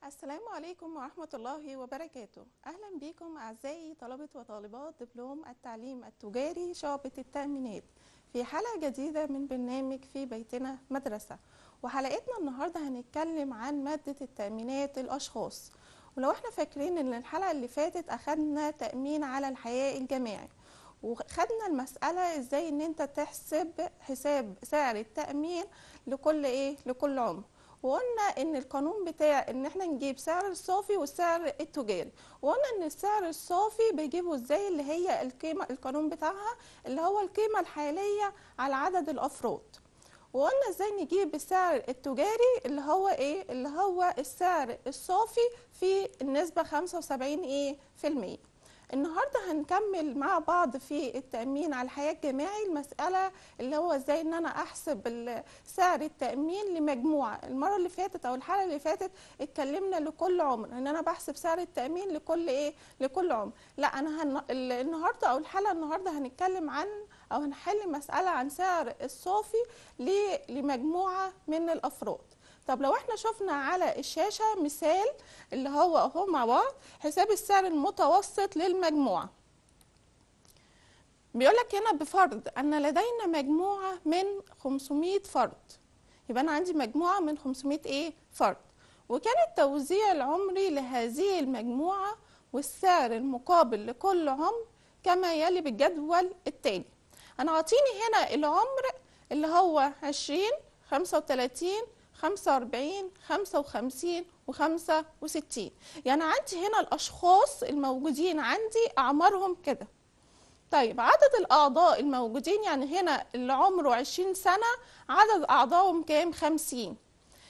السلام عليكم ورحمة الله وبركاته أهلا بكم أعزائي طلبة وطالبات دبلوم التعليم التجاري شعبة التأمينات في حلقة جديدة من برنامج في بيتنا مدرسة وحلقتنا النهاردة هنتكلم عن مادة التأمينات الأشخاص ولو احنا فاكرين ان الحلقة اللي فاتت أخدنا تأمين على الحياة الجماعي وخدنا المسألة ازاي ان انت تحسب حساب سعر التأمين لكل ايه لكل عمر وقلنا ان القانون بتاع ان احنا نجيب سعر الصافي والسعر التجاري وقلنا ان السعر الصافي بيجيبه ازاي اللي هي القيمة القانون بتاعها اللي هو القيمة الحالية على عدد الافراد وقلنا ازاي نجيب السعر التجاري اللي هو ايه اللي هو السعر الصافي في النسبة 75 ايه في المية النهارده هنكمل مع بعض في التأمين على الحياة الجماعي المسألة اللي هو ازاي ان انا احسب ال- سعر التأمين لمجموعة المرة اللي فاتت او الحلقة اللي فاتت اتكلمنا لكل عمر ان انا بحسب سعر التأمين لكل ايه لكل عمر لا انا هن... ال- النهارده او الحلقة النهارده هنتكلم عن او هنحل مسألة عن سعر الصافي ل- لمجموعة من الافراد طب لو احنا شفنا على الشاشة مثال اللي هو اهو مع بعض حساب السعر المتوسط للمجموعة بيقولك هنا بفرض أن لدينا مجموعة من 500 فرد يبقى أنا عندي مجموعة من 500 إيه فرد وكان التوزيع العمري لهذه المجموعة والسعر المقابل لكل عمر كما يلي بالجدول التالي أنا عاطيني هنا العمر اللي هو 20 35 45 55 و65 يعني عندي هنا الأشخاص الموجودين عندي أعمارهم كده طيب عدد الأعضاء الموجودين يعني هنا اللي عمره 20 سنة عدد أعضائهم كام 50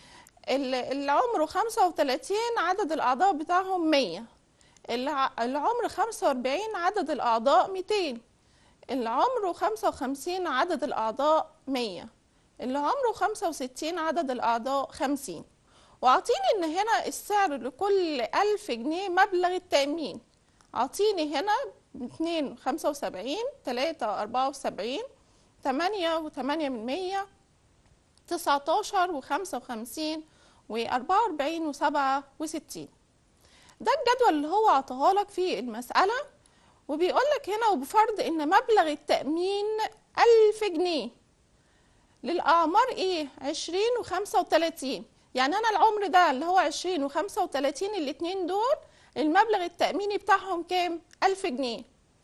اللي اللي عمره 35 عدد الأعضاء بتاعهم 100 اللي ع- اللي عمره 45 عدد الأعضاء 200 اللي عمره 55 عدد الأعضاء 100 اللي عمره 65 عدد الأعضاء 50 وأعطيني إن هنا السعر لكل ألف جنيه مبلغ التأمين أعطيني هنا اتنين خمسة وسبعين تلاتة أربعة وسبعين تمانية وتمانية من مية تسعتاشر وخمسة وخمسين وأربعة وأربعين وسبعة وستين ده الجدول اللي هو عطاهالك في المسألة وبيقولك هنا وبفرض إن مبلغ التأمين ألف جنيه للأعمار إيه؟ عشرين وخمسة وتلاتين يعني أنا العمر ده اللي هو عشرين وخمسة وتلاتين الاتنين دول المبلغ التأميني بتاعهم كام؟ ألف جنيه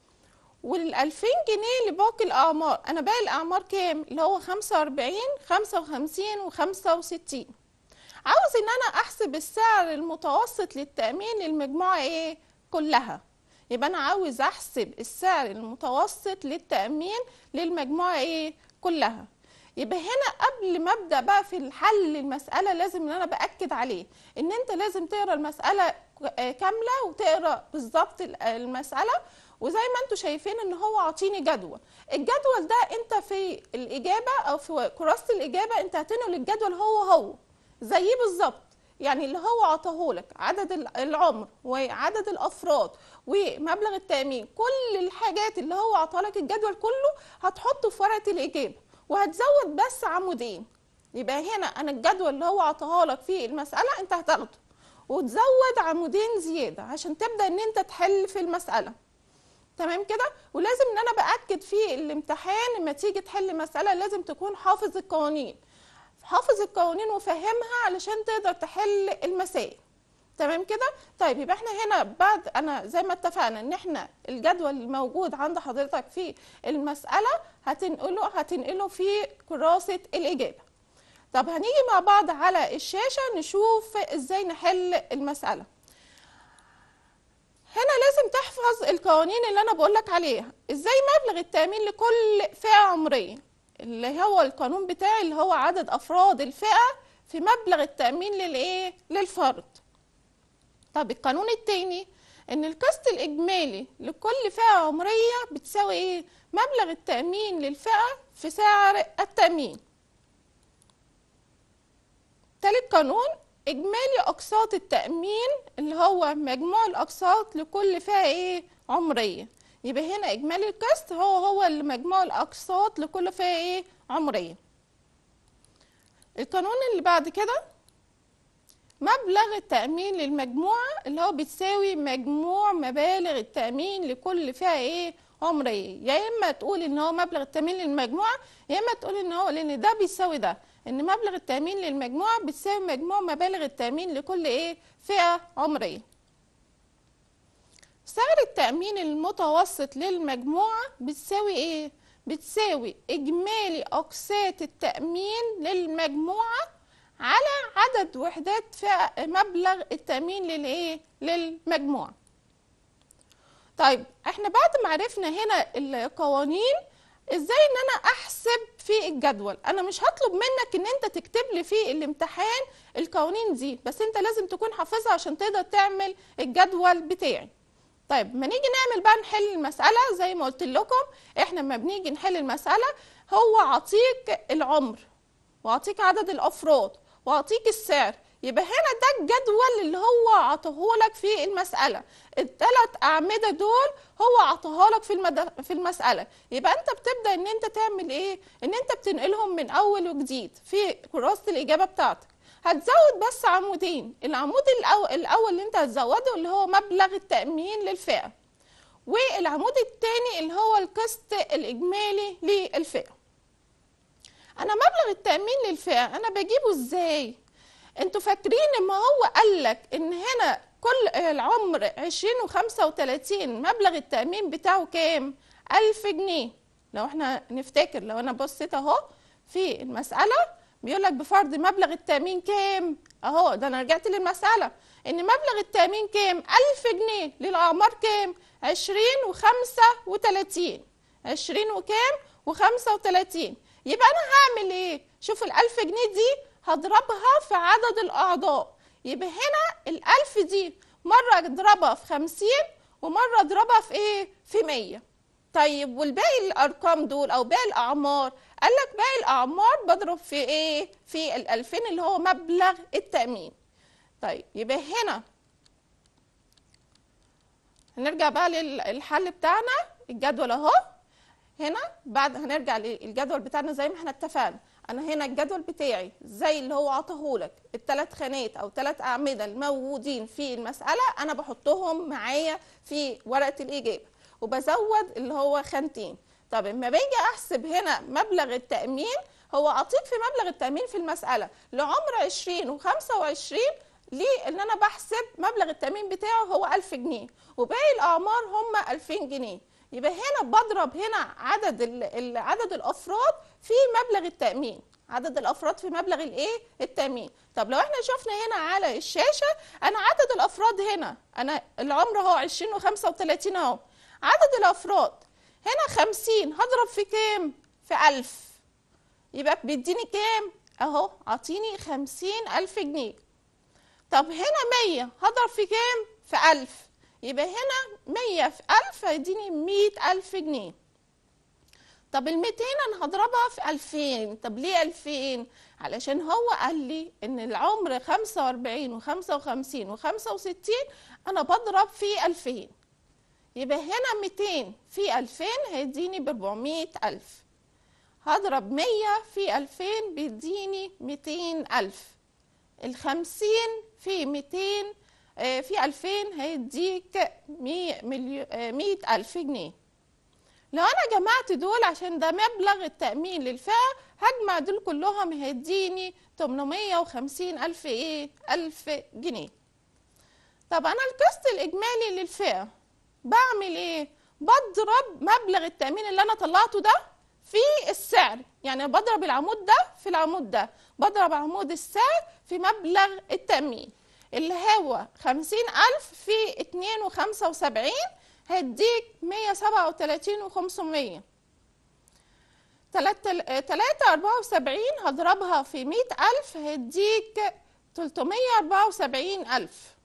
والألفين جنيه لباقي الأعمار أنا باقي الأعمار كام؟ اللي هو خمسة وأربعين خمسة وخمسين وخمسة وستين عاوز إن أنا أحسب السعر المتوسط للتأمين للمجموعة إيه؟ كلها يبقى أنا عاوز أحسب السعر المتوسط للتأمين للمجموعة إيه؟ كلها يبقى هنا قبل ما ابدا بقى في الحل المساله لازم ان انا باكد عليه ان انت لازم تقرا المساله ك- آه كامله وتقرا بالظبط ال- المساله وزي ما انتم شايفين ان هو عاطيني جدول الجدول ده انت في الاجابه او في كراسه الاجابه انت هتنقل الجدول هو هو زيه بالظبط يعني اللي هو عطاهولك عدد ال- العمر وعدد الافراد ومبلغ التامين كل الحاجات اللي هو عطاهالك الجدول كله هتحطه في ورقه الاجابه وهتزود بس عمودين يبقى هنا انا الجدول اللي هو عطاهالك في المساله انت هتاخده وتزود عمودين زياده عشان تبدا ان انت تحل في المساله تمام كده ولازم ان انا باكد في الامتحان لما تيجي تحل مساله لازم تكون حافظ القوانين حافظ القوانين وفهمها علشان تقدر تحل المسائل تمام كده طيب يبقى احنا هنا بعد انا زي ما اتفقنا ان احنا الجدول الموجود عند حضرتك في المساله هتنقله هتنقله في كراسه الاجابه طب هنيجي مع بعض على الشاشه نشوف ازاي نحل المساله هنا لازم تحفظ القوانين اللي انا بقولك عليها ازاي مبلغ التامين لكل فئه عمريه اللي هو القانون بتاعي اللي هو عدد افراد الفئه في مبلغ التامين للايه للفرد طب القانون التاني ان القسط الاجمالي لكل فئه عمريه بتساوي ايه مبلغ التامين للفئه في سعر التامين تالت قانون اجمالي اقساط التامين اللي هو مجموع الاقساط لكل فئه ايه عمريه يبقى هنا اجمالي القسط هو هو اللي مجموع الاقساط لكل فئه ايه عمريه القانون اللي بعد كده مبلغ التأمين للمجموعة اللي هو بتساوي مجموع مبالغ التأمين لكل فئة ايه عمرية يا اما تقول ان هو مبلغ التأمين للمجموعة يا اما تقول ان هو لان ده بيساوي ده ان مبلغ التأمين للمجموعة بتساوي مجموع مبالغ التأمين لكل ايه فئة عمرية سعر التأمين المتوسط للمجموعة بتساوي ايه بتساوي اجمالي اقساط التأمين للمجموعة على عدد وحدات فئة مبلغ التأمين للايه للمجموعة طيب احنا بعد ما عرفنا هنا القوانين ازاي ان انا احسب في الجدول انا مش هطلب منك ان انت تكتب لي في الامتحان القوانين دي بس انت لازم تكون حافظها عشان تقدر تعمل الجدول بتاعي طيب ما نيجي نعمل بقى نحل المسألة زي ما قلت لكم احنا لما بنيجي نحل المسألة هو عطيك العمر وعطيك عدد الافراد وعطيك السعر يبقى هنا ده الجدول اللي هو عطاهولك في المسألة الثلاث أعمدة دول هو عطاهالك في المد... في المسألة يبقى أنت بتبدأ إن أنت تعمل إيه؟ إن أنت بتنقلهم من أول وجديد في كراسة الإجابة بتاعتك هتزود بس عمودين العمود الأول, الأول اللي أنت هتزوده اللي هو مبلغ التأمين للفئة والعمود الثاني اللي هو القسط الإجمالي للفئة أنا مبلغ التأمين للفئة أنا بجيبه إزاي؟ انتوا فاكرين ما هو قال لك ان هنا كل العمر 20 و35 مبلغ التأمين بتاعه كام؟ 1000 جنيه لو احنا نفتكر لو انا بصيت اهو في المسألة بيقول لك بفرض مبلغ التأمين كام؟ اهو ده انا رجعت للمسألة ان مبلغ التأمين كام؟ 1000 جنيه للأعمار كام؟ 20 و35 20 وكام؟ و35 يبقى انا هعمل ايه؟ شوف ال 1000 جنيه دي هضربها في عدد الأعضاء يبقى هنا الألف دي مرة أضربها في خمسين ومرة أضربها في إيه؟ في مية طيب والباقي الأرقام دول أو باقي الأعمار قال لك باقي الأعمار بضرب في إيه؟ في الألفين اللي هو مبلغ التأمين طيب يبقى هنا هنرجع بقى للحل بتاعنا الجدول أهو هنا بعد هنرجع للجدول بتاعنا زي ما احنا اتفقنا انا هنا الجدول بتاعي زي اللي هو عطاهولك الثلاث خانات او ثلاث اعمده الموجودين في المساله انا بحطهم معايا في ورقه الاجابه وبزود اللي هو خانتين طب اما باجي احسب هنا مبلغ التامين هو عطيك في مبلغ التامين في المساله لعمر 20 و25 ليه ان انا بحسب مبلغ التامين بتاعه هو 1000 جنيه وباقي الاعمار هم 2000 جنيه يبقى هنا بضرب هنا عدد عدد الافراد في مبلغ التامين عدد الافراد في مبلغ الايه التامين طب لو احنا شفنا هنا على الشاشه انا عدد الافراد هنا انا العمر اهو 20 و35 اهو عدد الافراد هنا 50 هضرب في كام في 1000 يبقى بيديني كام اهو عطيني 50000 جنيه طب هنا 100 هضرب في كام في 1000 يبقى هنا 100 في 1000 هيديني 100000 جنيه طب ال 200 انا هضربها في 2000 طب ليه 2000 علشان هو قال لي ان العمر 45 و55 و65 انا بضرب في 2000 يبقى هنا 200 في 2000 هيديني ب 400000 هضرب 100 في 2000 بيديني 200000 ال 50 في 200 في 2000 هيديك 100 ألف جنيه لو أنا جمعت دول عشان ده مبلغ التأمين للفئة هجمع دول كلهم هيديني 850 ألف إيه؟ ألف جنيه طب أنا القسط الإجمالي للفئة بعمل إيه؟ بضرب مبلغ التأمين اللي أنا طلعته ده في السعر يعني بضرب العمود ده في العمود ده بضرب عمود السعر في مبلغ التأمين اللي هو خمسين ألف في اتنين وخمسة وسبعين هيديك مية سبعة وتلاتين وخمسمية تلاتة أربعة وسبعين هضربها في مية ألف هيديك تلتمية أربعة وسبعين ألف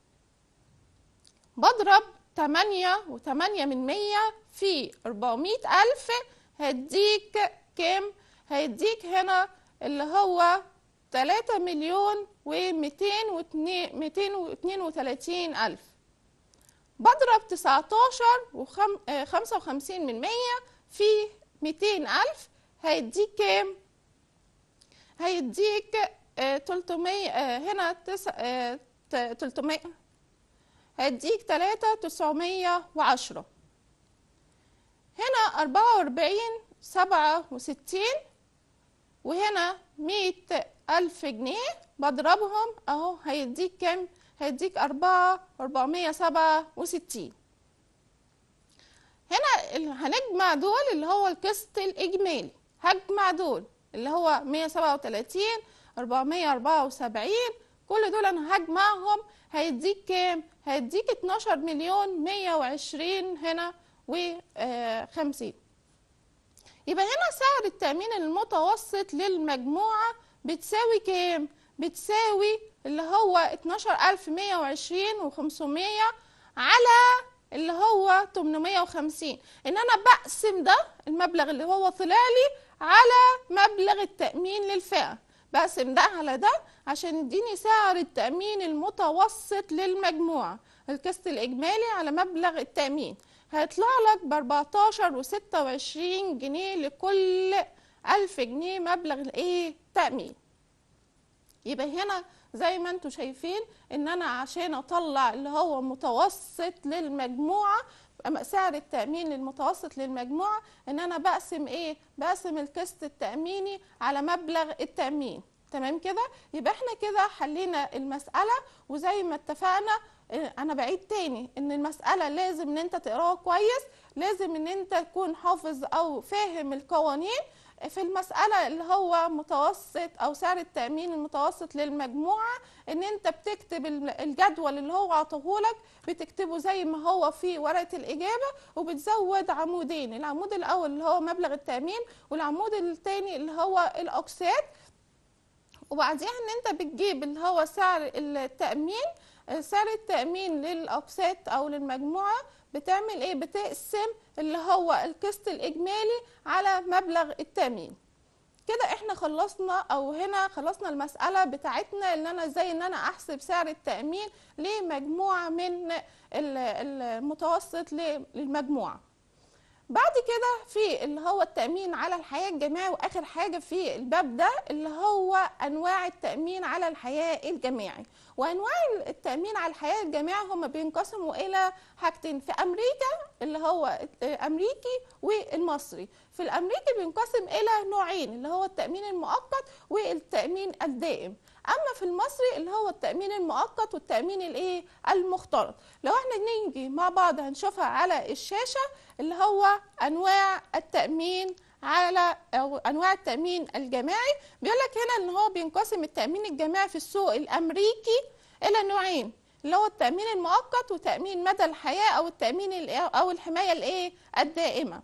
بضرب تمانية وتمانية من مية في أربعمية ألف هيديك كام؟ هيديك هنا اللي هو تلاتة مليون وميتين واتنين وتلاتين ألف بضرب تسعتاشر وخمسة وخمسين من مية في ميتين ألف هيديك كام؟ هيديك آه، 300 آه، هنا تس- آه، ت- 300 هيديك 3 910 هنا 44 67 وهنا 100 ألف جنيه بضربهم أهو هيديك كام؟ هيديك أربعة أربعمية سبعة وستين هنا ال- هنجمع دول اللي هو القسط الإجمالي هجمع دول اللي هو 137 474 كل دول أنا هجمعهم هيديك كام؟ هيديك 12 مليون 120 هنا و50 يبقى هنا سعر التأمين المتوسط للمجموعة بتساوي كام؟ بتساوي اللي هو 12120 و500 على اللي هو 850 ان انا بقسم ده المبلغ اللي هو طلع لي على مبلغ التأمين للفئة بقسم ده على ده عشان يديني سعر التأمين المتوسط للمجموعة القسط الإجمالي على مبلغ التأمين هيطلع لك ب 14 و 26 جنيه لكل 1000 جنيه مبلغ الايه تأمين يبقى هنا زي ما انتم شايفين ان انا عشان اطلع اللي هو متوسط للمجموعه أما سعر التأمين المتوسط للمجموعة إن أنا بقسم إيه؟ بقسم القسط التأميني على مبلغ التأمين تمام كده؟ يبقى إحنا كده حلينا المسألة وزي ما اتفقنا آه، أنا بعيد تاني إن المسألة لازم إن أنت تقراها كويس لازم إن أنت تكون حافظ أو فاهم القوانين في المسألة اللي هو متوسط أو سعر التأمين المتوسط للمجموعة إن أنت بتكتب الم- الجدول اللي هو عطاهولك بتكتبه زي ما هو في ورقة الإجابة وبتزود عمودين العمود الأول اللي هو مبلغ التأمين والعمود الثاني اللي هو الأقساط وبعديها ان انت بتجيب اللي هو سعر التأمين سعر التأمين للأقساط أو للمجموعة بتعمل ايه بتقسم اللي هو القسط الإجمالي على مبلغ التأمين كده احنا خلصنا او هنا خلصنا المسألة بتاعتنا ان انا ازاي ان انا احسب سعر التأمين لمجموعة من ال- المتوسط للمجموعة بعد كده في اللي هو التأمين على الحياة الجماعي وآخر حاجة في الباب ده اللي هو أنواع التأمين على الحياة الجماعي وأنواع التأمين على الحياة الجماعي هم بينقسموا إلى حاجتين في أمريكا اللي هو الأمريكي والمصري في الأمريكي بينقسم إلى نوعين اللي هو التأمين المؤقت والتأمين الدائم اما في المصري اللي هو التامين المؤقت والتامين الايه المختلط لو احنا نيجي مع بعض هنشوفها على الشاشه اللي هو انواع التامين على او انواع التامين الجماعي بيقول لك هنا ان هو بينقسم التامين الجماعي في السوق الامريكي الى نوعين اللي هو التامين المؤقت وتامين مدى الحياه او التامين الإيه- او الحمايه الايه الدائمه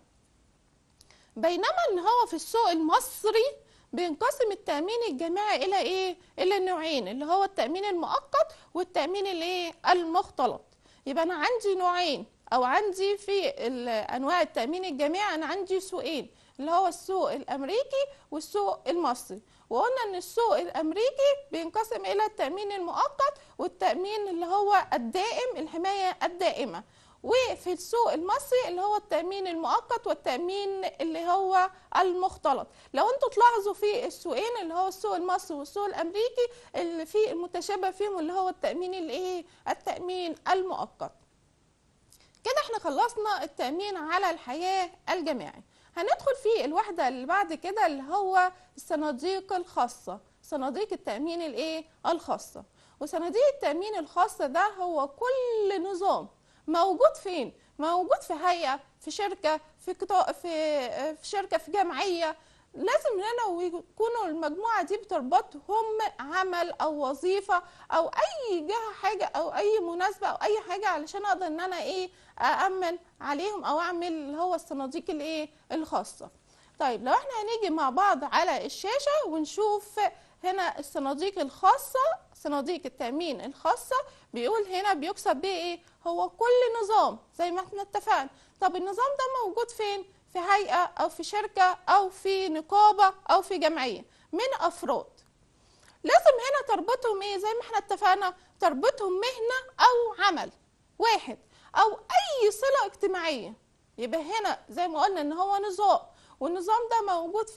بينما ان هو في السوق المصري بينقسم التأمين الجماعي إلى إيه؟ إلى نوعين اللي هو التأمين المؤقت والتأمين الإيه؟ المختلط. يبقى أنا عندي نوعين أو عندي في ال- أنواع التأمين الجماعي أنا عندي سوقين اللي هو السوق الأمريكي والسوق المصري. وقلنا إن السوق الأمريكي بينقسم إلى التأمين المؤقت والتأمين اللي هو الدائم الحماية الدائمة. وفي السوق المصري اللي هو التأمين المؤقت والتأمين اللي هو المختلط لو انتوا تلاحظوا في السوقين اللي هو السوق المصري والسوق الأمريكي اللي في المتشابه فيهم اللي هو التأمين الايه التأمين المؤقت كده احنا خلصنا التأمين على الحياة الجماعي هندخل في الوحدة اللي بعد كده اللي هو الصناديق الخاصة صناديق التأمين الايه الخاصة وصناديق التأمين الخاصة ده هو كل نظام موجود فين موجود في هيئة في شركة في قطاع في في شركة في جمعية لازم هنا ويكونوا المجموعة دي بتربطهم عمل أو وظيفة أو أي جهة حاجة أو أي مناسبة أو أي حاجة علشان أقدر إن أنا إيه أأمن عليهم أو أعمل اللي هو الصناديق الإيه الخاصة. طيب لو احنا هنيجي مع بعض على الشاشة ونشوف هنا الصناديق الخاصة صناديق التأمين الخاصة بيقول هنا بيكسب بيه ايه هو كل نظام زي ما احنا اتفقنا طب النظام ده موجود فين في هيئة او في شركة او في نقابة او في جمعية من افراد لازم هنا تربطهم ايه زي ما احنا اتفقنا تربطهم مهنة او عمل واحد او اي صلة اجتماعية يبقى هنا زي ما قلنا ان هو نظام والنظام ده موجود في ايه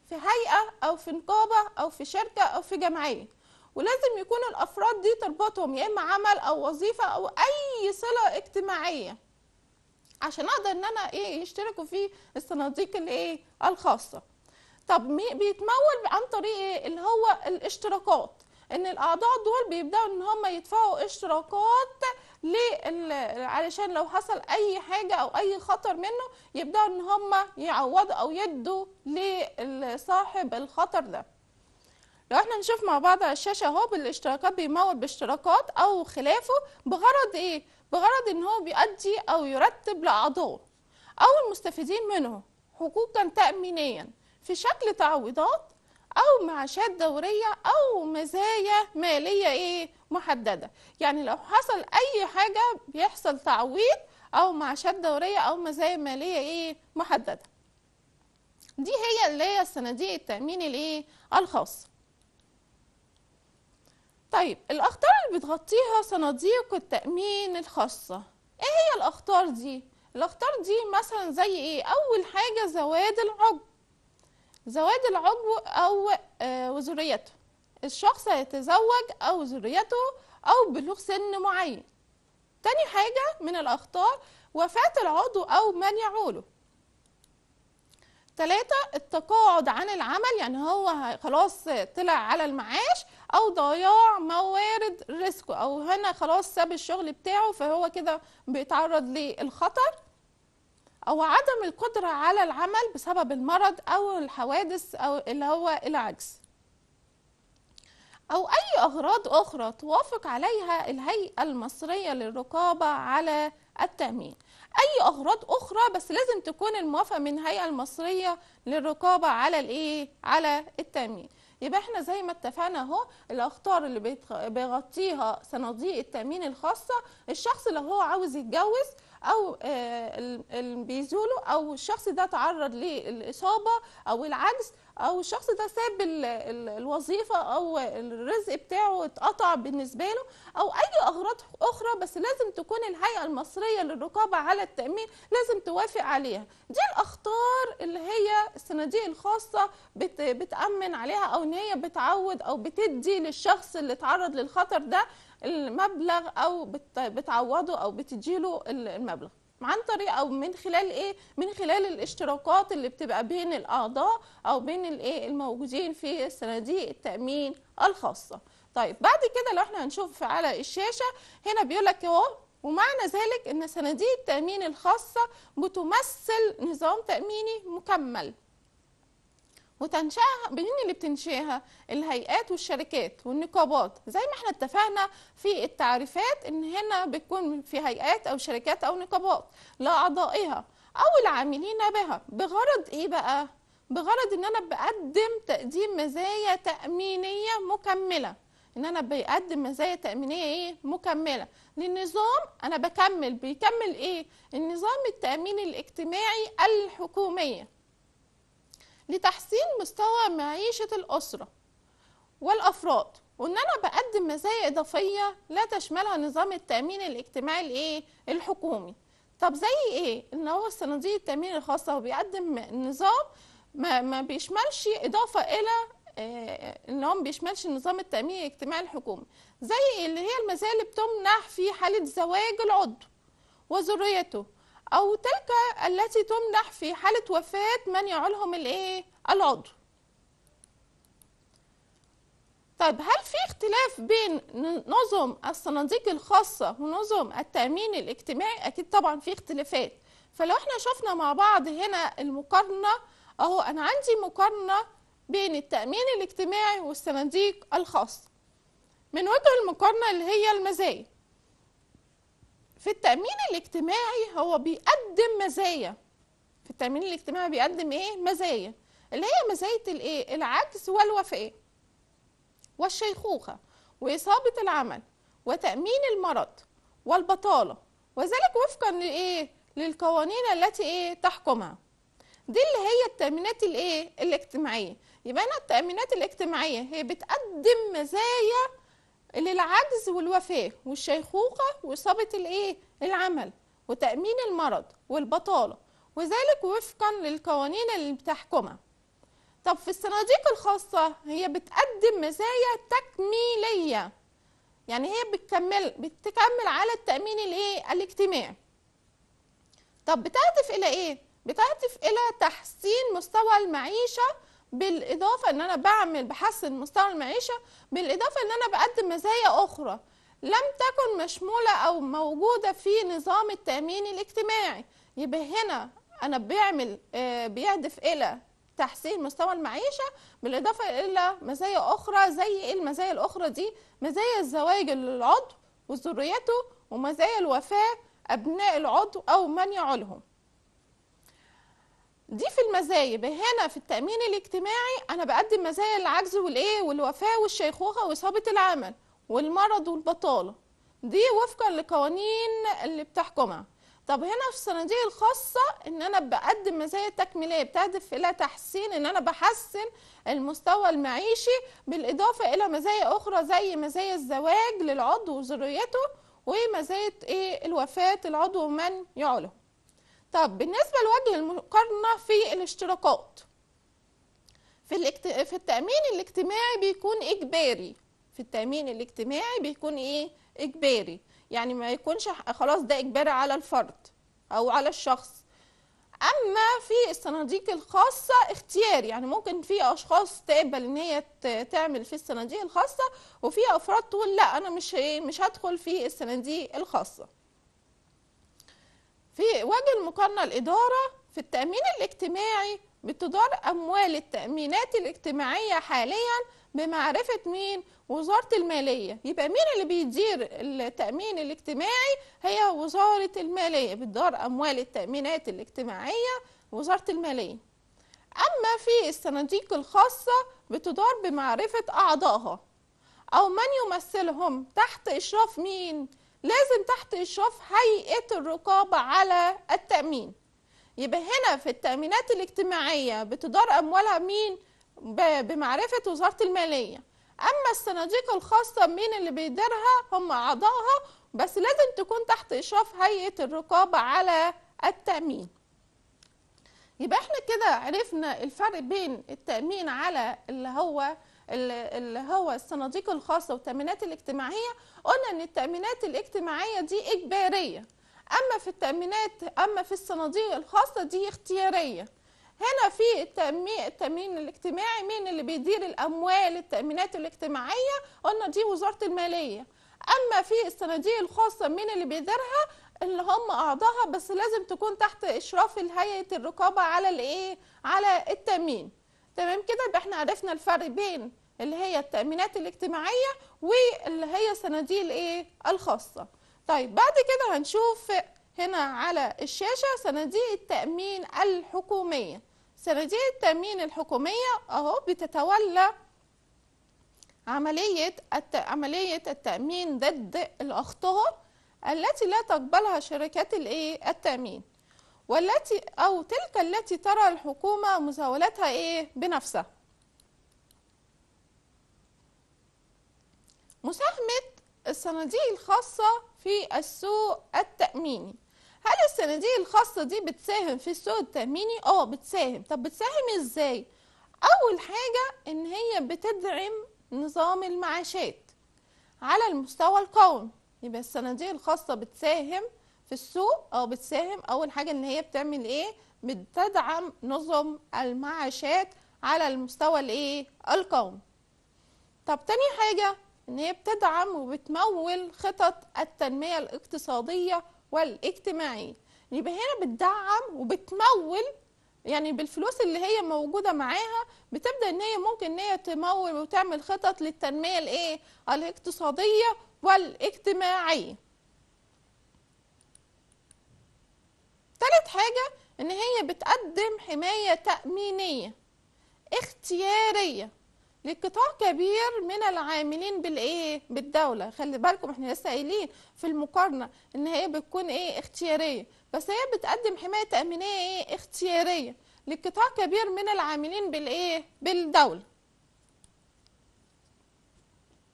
في هيئة أو في نقابة أو في شركة أو في جمعية ولازم يكون الأفراد دي تربطهم يا إما عمل أو وظيفة أو أي صلة اجتماعية عشان أقدر إن أنا إيه يشتركوا في الصناديق الإيه الخاصة طب مي- بيتمول عن طريق إيه اللي هو الاشتراكات ان الاعضاء دول بيبداوا ان هم يدفعوا اشتراكات لل... علشان لو حصل اي حاجه او اي خطر منه يبداوا ان هم يعوضوا او يدوا لصاحب الخطر ده لو احنا نشوف مع بعض على الشاشه اهو بالاشتراكات بيمول باشتراكات او خلافه بغرض ايه بغرض ان هو بيؤدي او يرتب لاعضائه او المستفيدين منه حقوقا تامينيا في شكل تعويضات او معاشات دوريه او مزايا ماليه ايه محدده يعني لو حصل اي حاجه بيحصل تعويض او معاشات دوريه او مزايا ماليه ايه محدده دي هي اللي هي صناديق التامين الايه الخاص طيب الاخطار اللي بتغطيها صناديق التامين الخاصه ايه هي الاخطار دي الاخطار دي مثلا زي ايه اول حاجه زواد العقم زواج العضو او آه، وذريته الشخص هيتزوج او ذريته او بلوغ سن معين تاني حاجة من الأخطار وفاة العضو أو من يعوله تلاتة التقاعد عن العمل يعني هو ه- خلاص طلع على المعاش أو ضياع موارد رزقه أو هنا خلاص ساب الشغل بتاعه فهو كده بيتعرض للخطر أو عدم القدرة على العمل بسبب المرض أو الحوادث أو اللي هو العجز أو أي أغراض أخرى توافق عليها الهيئة المصرية للرقابة على التأمين أي أغراض أخرى بس لازم تكون الموافقة من الهيئة المصرية للرقابة على الإيه؟ على التأمين يبقى احنا زي ما اتفقنا اهو الاخطار اللي بيتغ- بيغطيها صناديق التامين الخاصه الشخص اللي هو عاوز يتجوز او آه، ال- ال- بيزوله او الشخص ده تعرض للاصابه او العجز او الشخص ده ساب ال- ال- الوظيفه او الرزق بتاعه اتقطع بالنسبه له او اي اغراض اخرى بس لازم تكون الهيئه المصريه للرقابه على التامين لازم توافق عليها دي الاخطار اللي هي الصناديق الخاصه بت بتامن عليها او ان هي بتعود او بتدي للشخص اللي اتعرض للخطر ده المبلغ او بت بتعوضه او بتديله ال- المبلغ عن طريق او من خلال ايه من خلال الاشتراكات اللي بتبقى بين الاعضاء او بين الايه الموجودين في صناديق التامين الخاصه طيب بعد كده لو احنا هنشوف على الشاشه هنا بيقول لك اهو ومعنى ذلك ان صناديق التامين الخاصه بتمثل نظام تاميني مكمل وتنشأها مين اللي بتنشئها الهيئات والشركات والنقابات زي ما احنا اتفقنا في التعريفات ان هنا بتكون في هيئات او شركات او نقابات لاعضائها او العاملين بها بغرض ايه بقى بغرض ان انا بقدم تقديم مزايا تأمينية مكملة ان انا بقدم مزايا تأمينية ايه مكملة للنظام انا بكمل بيكمل ايه النظام التأمين الاجتماعي الحكومية لتحسين مستوى معيشة الأسرة والأفراد وإن أنا بقدم مزايا إضافية لا تشملها نظام التأمين الاجتماعي الإيه الحكومي طب زي إيه إن هو الصناديق التأمين الخاصة هو بيقدم نظام ما, ما بيشملش إضافة إلى آه، إن هو ما بيشملش نظام التأمين الاجتماعي الحكومي زي اللي هي المزايا اللي بتمنح في حالة زواج العضو وذريته أو تلك التي تمنح في حالة وفاة من يعولهم الإيه؟ العضو. طيب هل في اختلاف بين ن- نظم الصناديق الخاصة ونظم التأمين الاجتماعي؟ أكيد طبعا في اختلافات. فلو احنا شفنا مع بعض هنا المقارنة أهو أنا عندي مقارنة بين التأمين الاجتماعي والصناديق الخاصة. من وجه المقارنة اللي هي المزايا. في التأمين الاجتماعي هو بيقدم مزايا في التأمين الاجتماعي بيقدم ايه مزايا اللي هي مزايا الايه العجز والوفاة والشيخوخة وإصابة العمل وتأمين المرض والبطالة وذلك وفقا لإيه للقوانين التي إيه تحكمها دي اللي هي التأمينات الإيه الاجتماعية يبقى أنا التأمينات الاجتماعية هي بتقدم مزايا للعجز والوفاة والشيخوخة وإصابة الإيه العمل وتأمين المرض والبطالة وذلك وفقا للقوانين اللي بتحكمها طب في الصناديق الخاصة هي بتقدم مزايا تكميلية يعني هي بتكمل بتكمل على التأمين الايه الاجتماعي طب بتهدف الى ايه بتهدف الى تحسين مستوى المعيشة بالاضافة ان انا بعمل بحسن مستوى المعيشة بالاضافة ان انا بقدم مزايا اخرى لم تكن مشمولة او موجودة في نظام التأمين الاجتماعي يبقى هنا انا بيعمل آه، بيهدف الى تحسين مستوى المعيشة بالإضافة إلى مزايا أخرى زي إيه المزايا الأخرى دي مزايا الزواج للعضو وذريته ومزايا الوفاة أبناء العضو أو من يعولهم دي في المزايا يبقى هنا في التأمين الاجتماعي أنا بقدم مزايا العجز والإيه والوفاة والشيخوخة وإصابة العمل والمرض والبطالة دي وفقا لقوانين اللي بتحكمها طب هنا في الصناديق الخاصة ان انا بقدم مزايا تكميلية بتهدف الى تحسين ان انا بحسن المستوى المعيشي بالاضافة الى مزايا اخرى زي مزايا الزواج للعضو وذريته ومزايا ايه الوفاة العضو ومن يعوله طب بالنسبة لوجه المقارنة في الاشتراكات في, الاكت... في التأمين الاجتماعي بيكون إجباري في التأمين الاجتماعي بيكون إيه إجباري يعني ما يكونش ح- خلاص ده إجباري على الفرد أو على الشخص أما في الصناديق الخاصة اختياري يعني ممكن في أشخاص تقبل إن هي ت- تعمل في الصناديق الخاصة وفي أفراد تقول لا أنا مش إيه مش هدخل في الصناديق الخاصة في وجه المقارنة الإدارة في التأمين الاجتماعي بتدار أموال التأمينات الاجتماعية حاليا بمعرفة مين؟ وزارة المالية يبقى مين اللي بيدير التأمين الاجتماعي؟ هي وزارة المالية بتدار أموال التأمينات الاجتماعية وزارة المالية أما في الصناديق الخاصة بتدار بمعرفة أعضائها أو من يمثلهم تحت إشراف مين؟ لازم تحت إشراف هيئة الرقابة على التأمين يبقى هنا في التأمينات الاجتماعية بتدار أموالها مين؟ ب- بمعرفة وزارة المالية أما الصناديق الخاصة مين اللي بيديرها هم أعضائها بس لازم تكون تحت إشراف هيئة الرقابة على التأمين يبقى احنا كده عرفنا الفرق بين التأمين على اللي هو اللي اللي هو الصناديق الخاصة والتأمينات الاجتماعية قلنا ان التأمينات الاجتماعية دي إجبارية أما في التأمينات أما في الصناديق الخاصة دي اختيارية هنا في التأمين, التأمين الاجتماعي مين اللي بيدير الأموال التأمينات الاجتماعية قلنا دي وزارة المالية أما في الصناديق الخاصة مين اللي بيديرها اللي هم أعضائها بس لازم تكون تحت إشراف هيئة الرقابة على الإيه على التأمين تمام كده يبقى احنا عرفنا الفرق بين اللي هي التأمينات الاجتماعية واللي هي صناديق الإيه الخاصة طيب بعد كده هنشوف هنا على الشاشة صناديق التأمين الحكومية صناديق التأمين الحكومية أهو بتتولى عملية الت... عملية التأمين ضد الأخطاء التي لا تقبلها شركات الإيه التأمين والتي أو تلك التي ترى الحكومة مزاولتها إيه بنفسها مساهمة الصناديق الخاصة في السوق التأميني هل الصناديق الخاصة دي بتساهم في السوق التأميني؟ اه بتساهم طب بتساهم ازاي؟ أول حاجة إن هي بتدعم نظام المعاشات على المستوى القومي يبقى الصناديق الخاصة بتساهم في السوق أو بتساهم أول حاجة إن هي بتعمل إيه؟ بتدعم نظم المعاشات على المستوى الإيه؟ القومي طب تاني حاجة إن هي بتدعم وبتمول خطط التنمية الاقتصادية والاجتماعية يبقى هنا بتدعم وبتمول يعني بالفلوس اللي هي موجودة معاها بتبدأ إن هي ممكن إن هي تمول وتعمل خطط للتنمية الإيه؟ الاقتصادية والاجتماعية تالت حاجة إن هي بتقدم حماية تأمينية اختيارية لقطاع كبير من العاملين بالايه بالدوله خلي بالكم احنا لسه قايلين في المقارنه ان هي بتكون ايه اختياريه بس هي بتقدم حمايه تامينيه ايه اختياريه لقطاع كبير من العاملين بالايه بالدوله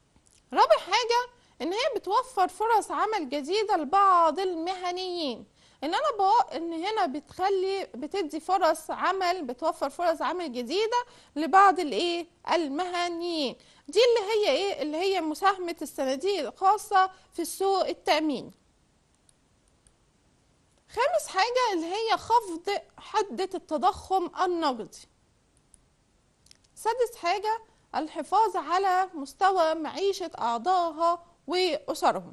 رابع حاجه ان هي بتوفر فرص عمل جديده لبعض المهنيين ان انا بقى ان هنا بتخلي بتدي فرص عمل بتوفر فرص عمل جديده لبعض الايه المهنيين دي اللي هي ايه اللي هي مساهمه الصناديق الخاصه في السوق التاميني خامس حاجه اللي هي خفض حده التضخم النقدي سادس حاجه الحفاظ على مستوى معيشه اعضائها واسرهم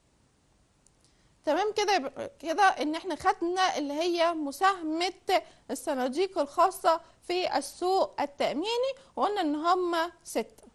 تمام كده يبقى- كده ان احنا خدنا اللي هي مساهمة الصناديق الخاصة في السوق التأميني وقلنا ان هم ستة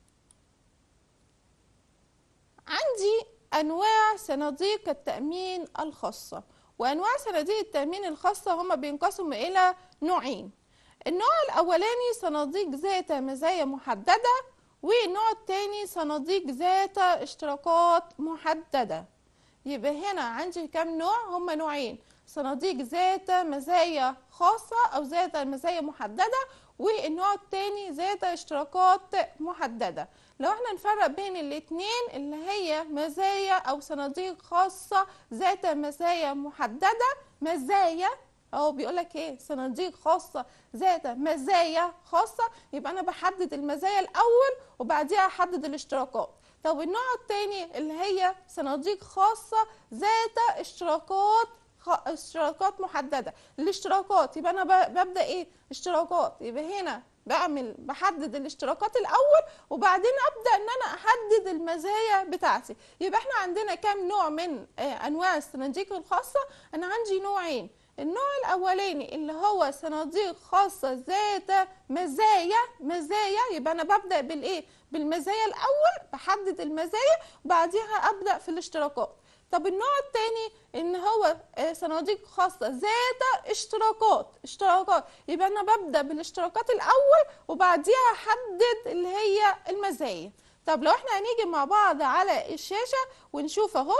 عندي انواع صناديق التأمين الخاصة وانواع صناديق التأمين الخاصة هم بينقسموا الى نوعين النوع الاولاني صناديق ذات مزايا محددة والنوع الثاني صناديق ذات اشتراكات محدده يبقى هنا عندي كام نوع هم نوعين صناديق ذات مزايا خاصة أو ذات مزايا محددة والنوع التاني ذات اشتراكات محددة لو احنا نفرق بين الاتنين اللي هي مزايا أو صناديق خاصة ذات مزايا محددة مزايا اهو بيقول لك ايه صناديق خاصه ذات مزايا خاصه يبقى انا بحدد المزايا الاول وبعديها احدد الاشتراكات طب النوع الثاني اللي هي صناديق خاصه ذات اشتراكات خ- اشتراكات محدده الاشتراكات يبقى انا ب- ببدا ايه اشتراكات يبقى هنا بعمل بحدد الاشتراكات الاول وبعدين ابدا ان انا احدد المزايا بتاعتي يبقى احنا عندنا كام نوع من آه، انواع الصناديق الخاصه انا عندي نوعين النوع الاولاني اللي هو صناديق خاصه ذات مزايا مزايا يبقى انا ببدا بالايه بالمزايا الاول بحدد المزايا وبعديها ابدا في الاشتراكات طب النوع الثاني ان هو آه، صناديق خاصه ذات اشتراكات اشتراكات يبقى انا ببدا بالاشتراكات الاول وبعديها احدد اللي هي المزايا طب لو احنا هنيجي مع بعض على الشاشه ونشوف اهو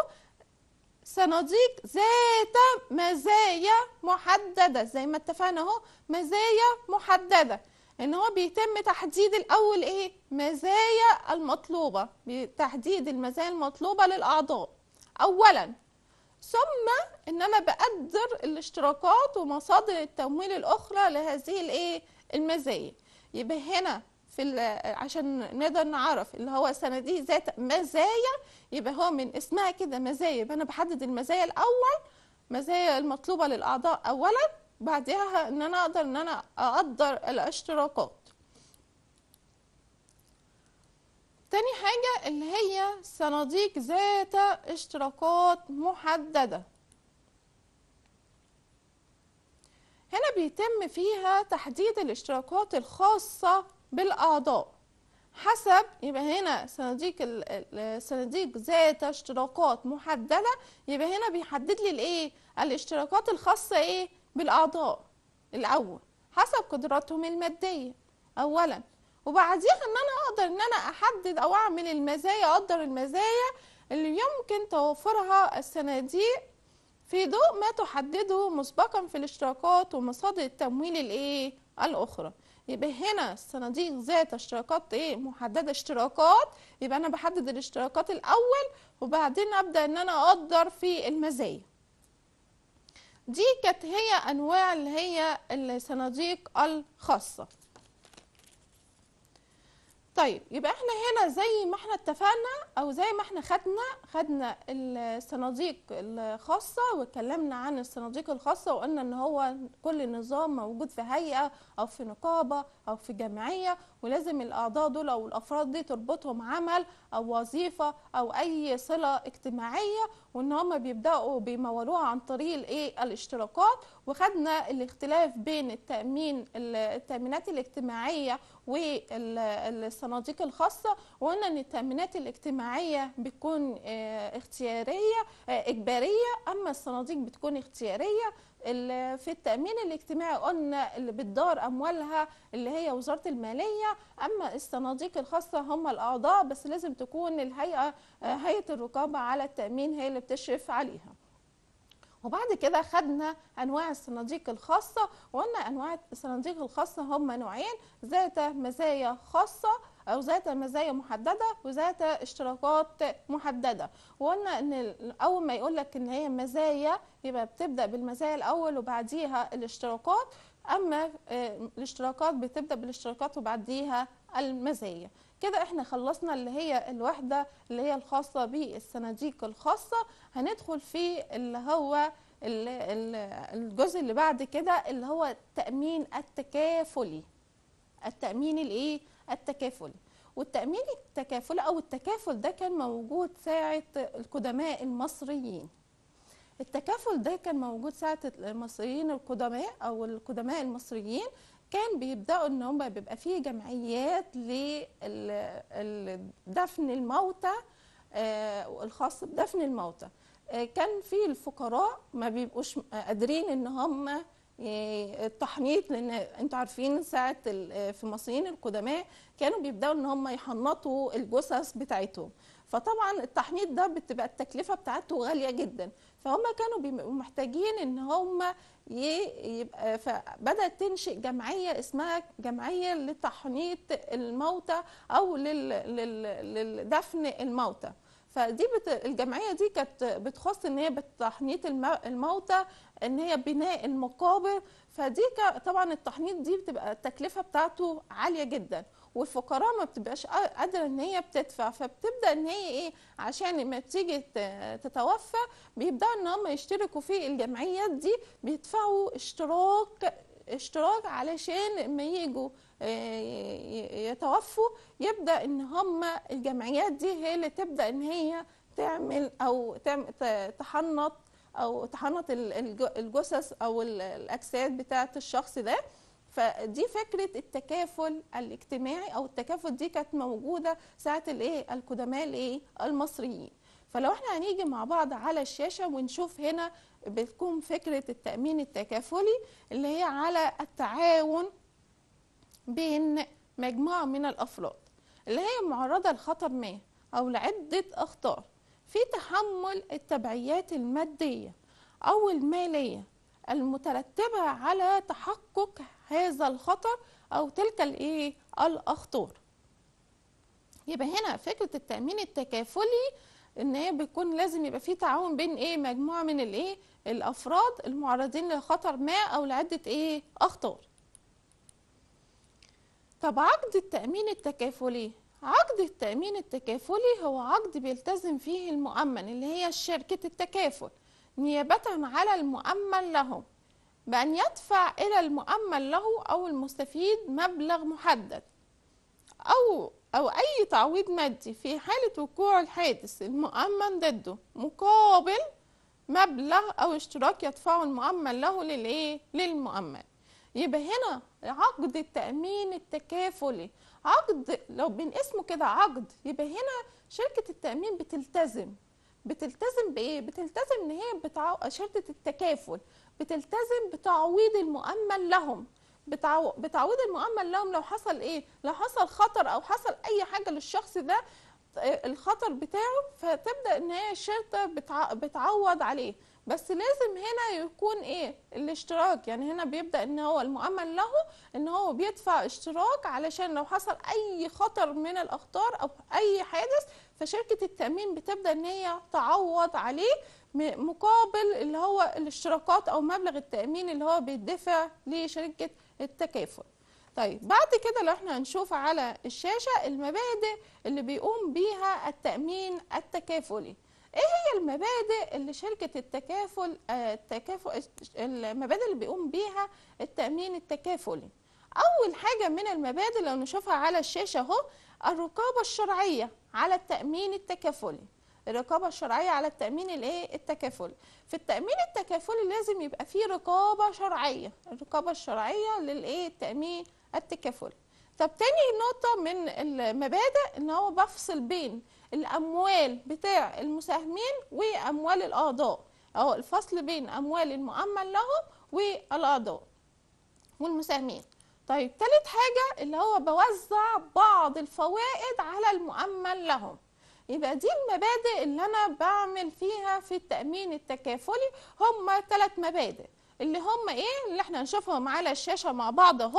صناديق ذات مزايا محددة زي ما اتفقنا اهو مزايا محددة ان هو بيتم تحديد الاول ايه مزايا المطلوبة بتحديد المزايا المطلوبة للاعضاء اولا ثم ان انا بقدر الاشتراكات ومصادر التمويل الاخرى لهذه الايه المزايا يبقى هنا في ال- عشان نقدر نعرف اللي هو صناديق ذات مزايا يبقى هو من اسمها كده مزايا يبقى انا بحدد المزايا الاول مزايا المطلوبه للاعضاء اولا بعدها ان انا اقدر ان انا اقدر الاشتراكات تاني حاجة اللي هي صناديق ذات اشتراكات محددة هنا بيتم فيها تحديد الاشتراكات الخاصة بالأعضاء حسب يبقى هنا صناديق ال- ال- الصناديق ذات اشتراكات محددة يبقى هنا بيحدد لي الايه الاشتراكات الخاصة ايه بالأعضاء الأول حسب قدراتهم المادية أولا وبعديها ان انا اقدر ان انا احدد او اعمل المزايا اقدر المزايا اللي يمكن توفرها الصناديق في ضوء ما تحدده مسبقا في الاشتراكات ومصادر التمويل الايه الاخرى يبقى هنا الصناديق ذات اشتراكات ايه محدده اشتراكات يبقى انا بحدد الاشتراكات الاول وبعدين ابدا ان انا اقدر في المزايا دي كانت هي انواع اللي هي الصناديق الخاصه طيب يبقى احنا هنا زي ما احنا اتفقنا او زي ما احنا خدنا خدنا الصناديق الخاصة واتكلمنا عن الصناديق الخاصة وقلنا ان هو كل نظام موجود في هيئة او في نقابة او في جمعية ولازم الاعضاء دول او الافراد دي تربطهم عمل او وظيفة او اي صلة اجتماعية وان هم بيبداوا بيمولوها عن طريق الايه الاشتراكات وخدنا الاختلاف بين التامين التامينات الاجتماعيه والصناديق الخاصه وقلنا ان التامينات الاجتماعيه بتكون آه، اختياريه آه، اجباريه اما الصناديق بتكون اختياريه ال- في التامين الاجتماعي قلنا اللي بتدار اموالها اللي هي وزاره الماليه اما الصناديق الخاصه هم الاعضاء بس لازم تكون الهيئه آه، هيئه الرقابه على التامين هي اللي بتشرف عليها وبعد كده خدنا انواع الصناديق الخاصه وقلنا انواع الصناديق الخاصه هم نوعين ذات مزايا خاصه او ذات مزايا محدده وذات اشتراكات محدده وقلنا ان ال- اول ما يقول لك ان هي مزايا يبقى بتبدا بالمزايا الاول وبعديها الاشتراكات اما آه، الاشتراكات بتبدا بالاشتراكات وبعديها المزايا كده احنا خلصنا اللي هي الوحده اللي هي الخاصه بالصناديق الخاصه هندخل في اللي هو ال- ال- الجزء اللي بعد كده اللي هو التامين التكافلي التامين الايه التكافلي والتامين التكافلي او التكافل ده كان موجود ساعه القدماء المصريين التكافل ده كان موجود ساعة المصريين القدماء أو القدماء المصريين كان بيبدأوا إن هم بيبقى فيه جمعيات لدفن الموتى آه، الخاص بدفن الموتى آه، كان في الفقراء ما بيبقوش قادرين إن هم ي- التحنيط لان انتوا عارفين ساعه ال- في المصريين القدماء كانوا بيبداوا ان هم يحنطوا الجثث بتاعتهم فطبعا التحنيط ده بتبقى التكلفه بتاعته غاليه جدا فهم كانوا بيبقوا محتاجين ان هم ي- يبقى فبدات تنشئ جمعيه اسمها جمعيه لتحنيط الموتى او لل- لل- للدفن الموتى فدي بت... الجمعيه دي كانت بتخص ان هي بتحنيط الم- الموتى ان هي بناء المقابر فدي ك... طبعا التحنيط دي بتبقى التكلفه بتاعته عاليه جدا والفقراء ما بتبقاش قا- قادره ان هي بتدفع فبتبدا ان هي ايه عشان لما تيجي ت- تتوفى بيبداوا ان هم يشتركوا في الجمعيات دي بيدفعوا اشتراك اشتراك علشان لما يجوا آه، ي- يتوفوا يبدا ان هم الجمعيات دي هي اللي تبدا ان هي تعمل او تعمل ت- تحنط او تحنط ال- الج- الجثث او ال- الاجساد بتاعه الشخص ده فدي فكره التكافل الاجتماعي او التكافل دي كانت موجوده ساعه الايه القدماء الايه المصريين فلو احنا هنيجي مع بعض على الشاشه ونشوف هنا بتكون فكره التامين التكافلي اللي هي على التعاون بين مجموعة من الأفراد اللي هي معرضة لخطر ما أو لعدة أخطار في تحمل التبعيات المادية أو المالية المترتبة على تحقق هذا الخطر أو تلك الإيه الأخطار يبقى هنا فكرة التأمين التكافلي إن هي بيكون لازم يبقى في تعاون بين إيه مجموعة من الإيه الأفراد المعرضين لخطر ما أو لعدة إيه أخطار طب عقد التأمين التكافلي عقد التأمين التكافلي هو عقد بيلتزم فيه المؤمن اللي هي شركة التكافل نيابة على المؤمن له بأن يدفع إلى المؤمن له أو المستفيد مبلغ محدد أو أو أي تعويض مادي في حالة وقوع الحادث المؤمن ضده مقابل مبلغ أو اشتراك يدفعه المؤمن له للإيه؟ للمؤمن يبقى هنا عقد التأمين التكافلي عقد لو من اسمه كده عقد يبقى هنا شركة التأمين بتلتزم بتلتزم بإيه؟ بتلتزم إن هي بتعو... شركة التكافل بتلتزم بتعويض المؤمن لهم بتعو... بتعويض المؤمن لهم لو حصل إيه؟ لو حصل خطر أو حصل أي حاجة للشخص ده الخطر بتاعه فتبدا ان هي الشرطه بتع... بتعوض عليه بس لازم هنا يكون ايه الاشتراك يعني هنا بيبدا ان هو المؤمن له ان هو بيدفع اشتراك علشان لو حصل اي خطر من الاخطار او اي حادث فشركه التامين بتبدا ان هي تعوض عليه م- مقابل اللي هو الاشتراكات او مبلغ التامين اللي هو بيدفع لشركه التكافل طيب بعد كده لو احنا هنشوف على الشاشة المبادئ اللي بيقوم بيها التأمين التكافلي ايه هي المبادئ اللي شركة التكافل آه، التكافل المبادئ اللي بيقوم بيها التأمين التكافلي أول حاجة من المبادئ لو نشوفها على الشاشة اهو الرقابة الشرعية على التأمين التكافلي الرقابة الشرعية على التأمين الايه التكافلي في التأمين التكافلي لازم يبقى فيه رقابة شرعية الرقابة الشرعية للايه التأمين التكافلي طب تاني نقطة من المبادئ ان هو بفصل بين الاموال بتاع المساهمين واموال الاعضاء او الفصل بين اموال المؤمن لهم والاعضاء والمساهمين طيب تالت حاجة اللي هو بوزع بعض الفوائد على المؤمن لهم يبقى دي المبادئ اللي انا بعمل فيها في التأمين التكافلي هم ثلاث مبادئ اللي هم ايه اللي احنا هنشوفهم على الشاشة مع بعض اهو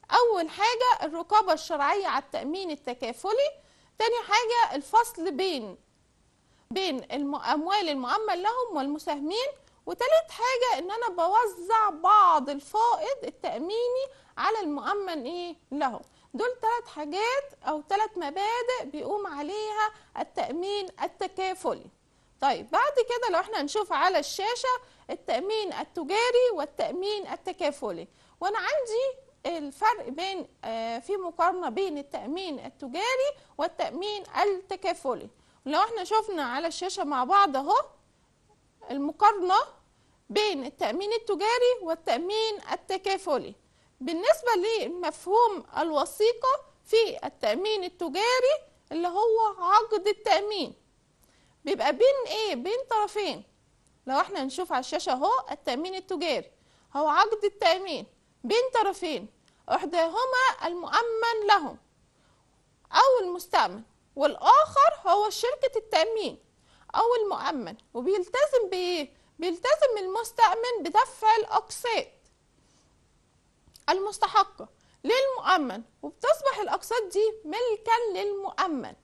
اول حاجه الرقابه الشرعيه على التامين التكافلي تاني حاجه الفصل بين بين الاموال المؤمن لهم والمساهمين وتالت حاجه ان انا بوزع بعض الفائض التاميني على المؤمن ايه لهم دول ثلاث حاجات او ثلاث مبادئ بيقوم عليها التامين التكافلي طيب بعد كده لو احنا هنشوف على الشاشه التامين التجاري والتامين التكافلي وانا عندي الفرق بين آه، في مقارنه بين التامين التجاري والتامين التكافلي لو احنا شفنا على الشاشه مع بعض اهو المقارنه بين التامين التجاري والتامين التكافلي بالنسبه لمفهوم الوثيقه في التامين التجاري اللي هو عقد التامين بيبقى بين ايه بين طرفين لو احنا نشوف على الشاشه اهو التامين التجاري هو عقد التامين بين طرفين احداهما المؤمن لهم او المستأمن والاخر هو شركه التامين او المؤمن وبيلتزم بايه بيلتزم المستأمن بدفع الاقساط المستحقه للمؤمن وبتصبح الاقساط دي ملكا للمؤمن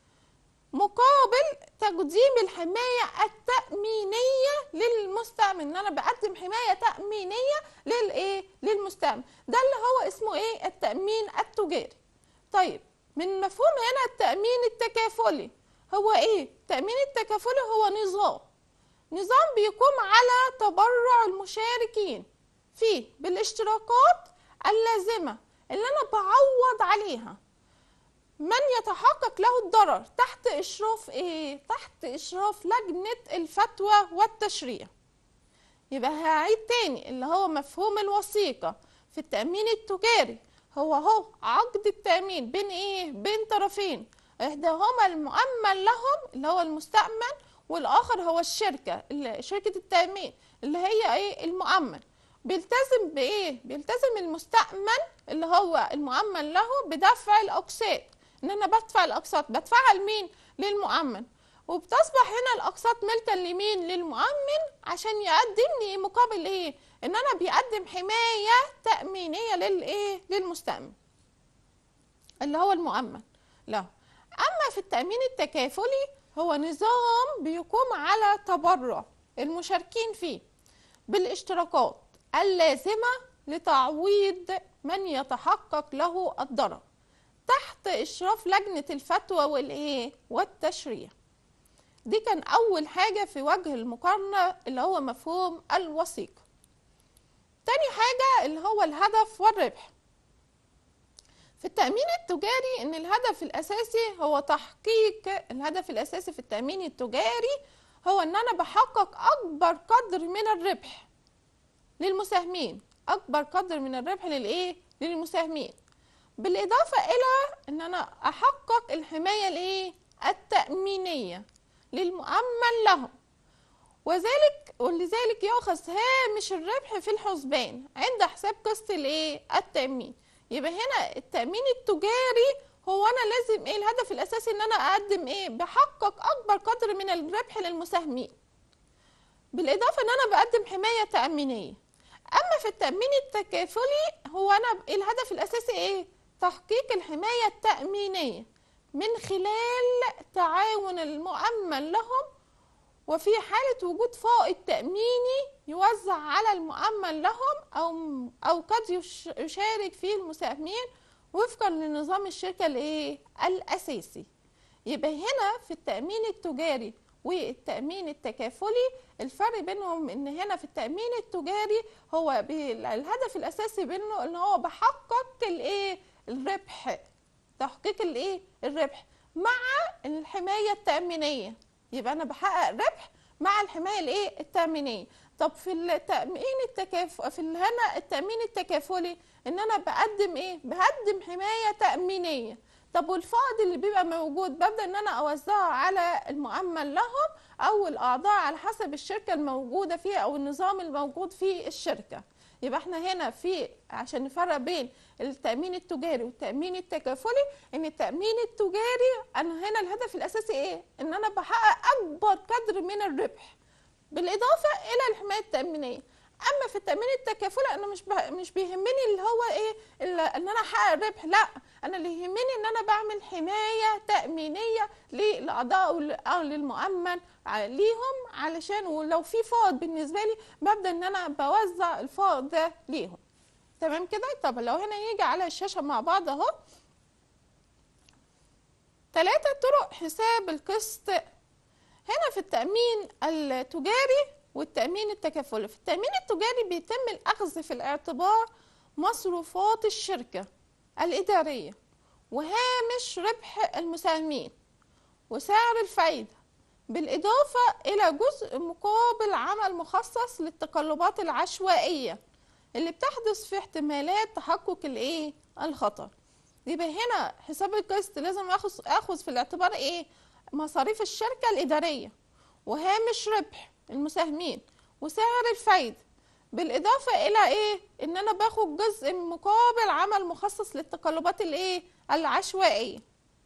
مقابل تقديم الحماية التأمينية للمستأمن ان انا بقدم حماية تأمينية للايه للمستأمن ده اللي هو اسمه ايه التأمين التجاري طيب من مفهوم هنا التأمين التكافلي هو ايه التأمين التكافلي هو نظام نظام بيقوم على تبرع المشاركين فيه بالاشتراكات اللازمة اللي انا بعوض عليها من يتحقق له الضرر تحت إشراف إيه؟ تحت إشراف لجنة الفتوى والتشريع يبقى هعيد تاني اللي هو مفهوم الوثيقة في التأمين التجاري هو هو عقد التأمين بين إيه؟ بين طرفين إحداهما المؤمن لهم اللي هو المستأمن والآخر هو الشركة اللي- شركة التأمين اللي هي إيه؟ المؤمن بيلتزم بإيه؟ بيلتزم المستأمن اللي هو المؤمن له بدفع الأقساط ان انا بدفع الاقساط بدفعها لمين للمؤمن وبتصبح هنا الاقساط ملكا لمين للمؤمن عشان يقدم لي مقابل ايه ان انا بيقدم حمايه تامينيه للايه للمستأمن اللي هو المؤمن له اما في التامين التكافلي هو نظام بيقوم على تبرع المشاركين فيه بالاشتراكات اللازمه لتعويض من يتحقق له الضرر تحت اشراف لجنه الفتوى والايه والتشريع دي كان اول حاجه في وجه المقارنه اللي هو مفهوم الوثيقه تاني حاجه اللي هو الهدف والربح في التأمين التجاري إن الهدف الأساسي هو تحقيق الهدف الأساسي في التأمين التجاري هو إن أنا بحقق أكبر قدر من الربح للمساهمين أكبر قدر من الربح للإيه؟ للمساهمين بالإضافة إلى إن أنا أحقق الحماية الإيه؟ التأمينية للمؤمن لهم وذلك ولذلك يؤخذ هامش الربح في الحسبان عند حساب قسط الايه التامين يبقى هنا التامين التجاري هو انا لازم ايه الهدف الاساسي ان انا اقدم ايه بحقق اكبر قدر من الربح للمساهمين بالاضافه ان انا بقدم حمايه تامينيه اما في التامين التكافلي هو انا الهدف الاساسي ايه تحقيق الحمايه التامينيه من خلال تعاون المؤمن لهم وفي حالة وجود فائض تأميني يوزع على المؤمن لهم أو أو قد يش- يشارك فيه المساهمين وفقا لنظام الشركة الإيه؟ الأساسي. يبقى هنا في التأمين التجاري والتأمين التكافلي الفرق بينهم إن هنا في التأمين التجاري هو بي- الهدف الأساسي بينه إن هو بحقق الإيه؟ الربح. تحقيق الإيه؟ الربح مع الحماية التأمينية. يبقى انا بحقق ربح مع الحمايه الايه التامينيه طب في التامين التكاف في ال- هنا التامين التكافلي ان انا بقدم ايه بقدم حمايه تامينيه طب والفائض اللي بيبقى موجود ببدا ان انا اوزعه على المؤمن لهم او الاعضاء على حسب الشركه الموجوده فيها او النظام الموجود في الشركه يبقى احنا هنا في عشان نفرق بين التامين التجاري والتامين التكافلي ان التامين التجاري انا هنا الهدف الاساسي ايه ان انا بحقق اكبر قدر من الربح بالاضافه الى الحمايه التامينيه اما في التامين التكافلي انا مش به... مش بيهمني اللي هو ايه اللي ان انا احقق ربح لا انا اللي يهمني ان انا بعمل حمايه تامينيه للاعضاء او للمؤمن ليهم علشان ولو في فائض بالنسبه لي ببدا ان انا بوزع الفائض ده ليهم تمام كده طب لو هنا يجي على الشاشه مع بعض اهو ثلاثة طرق حساب القسط هنا في التأمين التجاري والتأمين التكافلي في التأمين التجاري بيتم الأخذ في الاعتبار مصروفات الشركة الإدارية وهامش ربح المساهمين وسعر الفايدة بالإضافة إلى جزء مقابل عمل مخصص للتقلبات العشوائية اللي بتحدث في احتمالات تحقق الإيه؟ الخطر يبقى هنا حساب القسط لازم اخذ اخذ في الاعتبار ايه مصاريف الشركه الاداريه وهامش ربح المساهمين وسعر الفايده بالاضافه الى ايه ان انا باخد جزء مقابل عمل مخصص للتقلبات الايه العشوائيه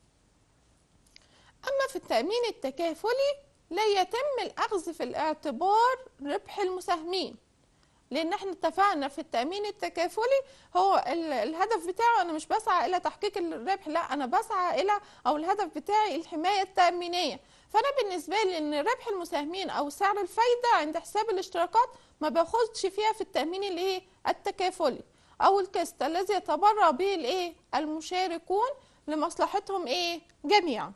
اما في التامين التكافلي لا يتم الاخذ في الاعتبار ربح المساهمين لان احنا اتفقنا في التامين التكافلي هو الهدف بتاعه انا مش بسعى الى تحقيق الربح لا انا بسعى الى او الهدف بتاعي الحمايه التامينيه فانا بالنسبه لي ان ربح المساهمين او سعر الفايده عند حساب الاشتراكات ما باخدش فيها في التامين الايه التكافلي او القسط الذي يتبرع به الايه المشاركون لمصلحتهم ايه جميعا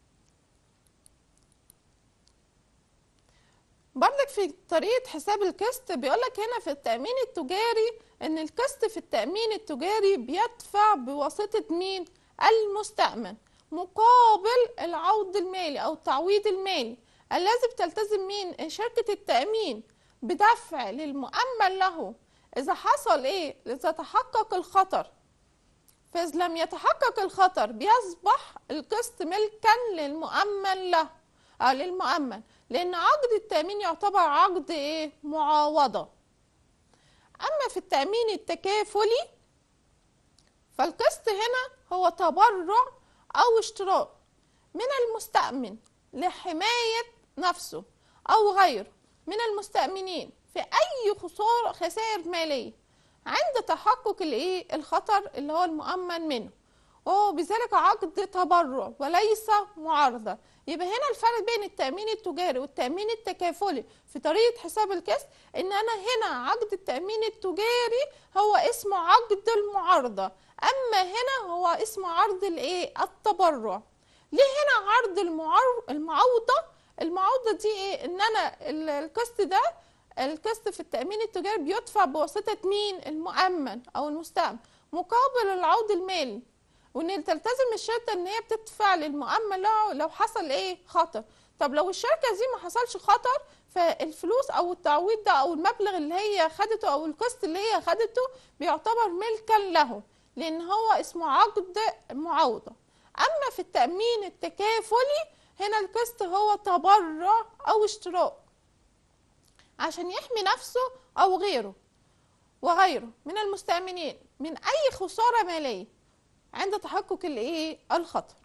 برضك في طريقة حساب القسط بيقولك هنا في التأمين التجاري إن القسط في التأمين التجاري بيدفع بواسطة مين؟ المستأمن مقابل العوض المالي أو التعويض المالي الذي بتلتزم مين؟ شركة التأمين بدفع للمؤمن له إذا حصل إيه؟ إذا تحقق الخطر فإذا لم يتحقق الخطر بيصبح القسط ملكا للمؤمن له أو للمؤمن لأن عقد التأمين يعتبر عقد إيه؟ معاوضة أما في التأمين التكافلي فالقسط هنا هو تبرع أو اشتراك من المستأمن لحماية نفسه أو غيره من المستأمنين في أي خسارة خسائر مالية عند تحقق الإيه الخطر اللي هو المؤمن منه وهو بذلك عقد تبرع وليس معارضة يبقى هنا الفرق بين التأمين التجاري والتأمين التكافلي في طريقة حساب الكسب إن أنا هنا عقد التأمين التجاري هو اسمه عقد المعارضة أما هنا هو اسمه عرض الإيه التبرع ليه هنا عرض المعار... المعوضة المعوضة دي إيه إن أنا القسط ده القسط في التأمين التجاري بيدفع بواسطة مين المؤمن أو المستأمن مقابل العوض المالي وان تلتزم الشركه ان هي بتدفع للمؤمن له لو حصل ايه خطر طب لو الشركه دي ما حصلش خطر فالفلوس او التعويض ده او المبلغ اللي هي خدته او القسط اللي هي خدته بيعتبر ملكا له لان هو اسمه عقد معوضه اما في التامين التكافلي هنا القسط هو تبرع او اشتراك عشان يحمي نفسه او غيره وغيره من المستأمنين من اي خساره ماليه عند تحقق الايه الخطر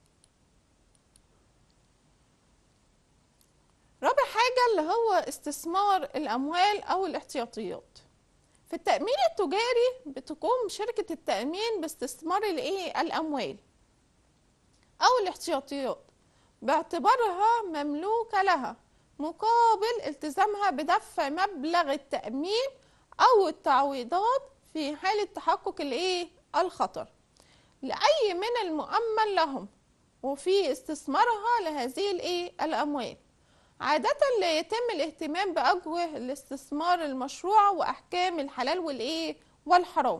رابع حاجة اللي هو استثمار الأموال أو الاحتياطيات في التأمين التجاري بتقوم شركة التأمين باستثمار الإيه الأموال أو الاحتياطيات باعتبارها مملوكة لها مقابل التزامها بدفع مبلغ التأمين أو التعويضات في حالة تحقق الإيه الخطر لأي من المؤمن لهم وفي استثمارها لهذه الايه الأموال عادة لا يتم الاهتمام بأوجه الاستثمار المشروع وأحكام الحلال والإيه والحرام